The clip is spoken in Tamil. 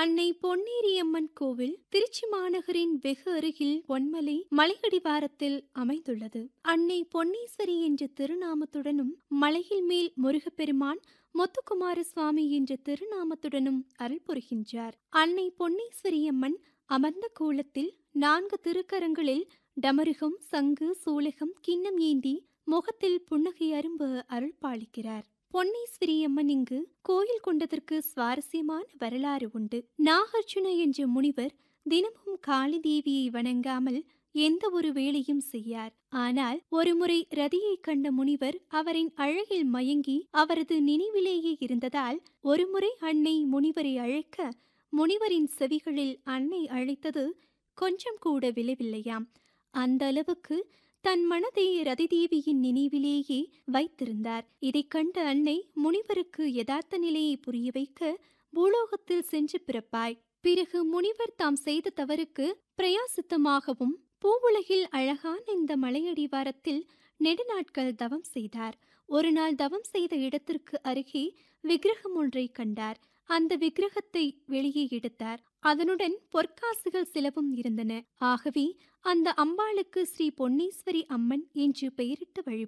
அன்னை பொன்னேரியம்மன் கோவில் திருச்சி மாநகரின் வெகு அருகில் பொன்மலை மலையடிவாரத்தில் அமைந்துள்ளது அன்னை பொன்னீஸ்வரி என்ற திருநாமத்துடனும் மலையில் மேல் முருகப்பெருமான் முத்துக்குமார சுவாமி என்ற திருநாமத்துடனும் அருள் புரிகின்றார் அன்னை பொன்னீஸ்வரி அம்மன் அமர்ந்த கோலத்தில் நான்கு திருக்கரங்களில் டமருகம் சங்கு சூலகம் கிண்ணம் ஏந்தி முகத்தில் புன்னகை அரும்பு அருள் பாலிக்கிறார் பொன்னீஸ்வரி அம்மன் இங்கு கோயில் கொண்டதற்கு சுவாரஸ்யமான வரலாறு உண்டு நாகார்ஜுன என்ற முனிவர் தினமும் காளி தேவியை வணங்காமல் எந்த ஒரு வேலையும் செய்யார் ஆனால் ஒருமுறை ரதியை கண்ட முனிவர் அவரின் அழகில் மயங்கி அவரது நினைவிலேயே இருந்ததால் ஒருமுறை அன்னை முனிவரை அழைக்க முனிவரின் செவிகளில் அன்னை அழைத்தது கொஞ்சம் கூட விளைவில்லையாம் அந்த அளவுக்கு தன் மனதை ரதிதேவியின் நினைவிலேயே வைத்திருந்தார் இதைக் கண்ட அன்னை முனிவருக்கு யதார்த்த நிலையை புரிய வைக்க பூலோகத்தில் சென்று பிறப்பாய் பிறகு முனிவர் தாம் செய்த தவறுக்கு பிரயாசித்தமாகவும் பூவுலகில் அழகான இந்த மலையடிவாரத்தில் நெடுநாட்கள் தவம் செய்தார் ஒரு நாள் தவம் செய்த இடத்திற்கு அருகே விக்கிரகம் ஒன்றை கண்டார் அந்த விக்கிரகத்தை வெளியே எடுத்தார் அதனுடன் பொற்காசுகள் சிலவும் இருந்தன ஆகவே அந்த அம்பாளுக்கு ஸ்ரீ பொன்னீஸ்வரி அம்மன் என்று பெயரிட்டு வழி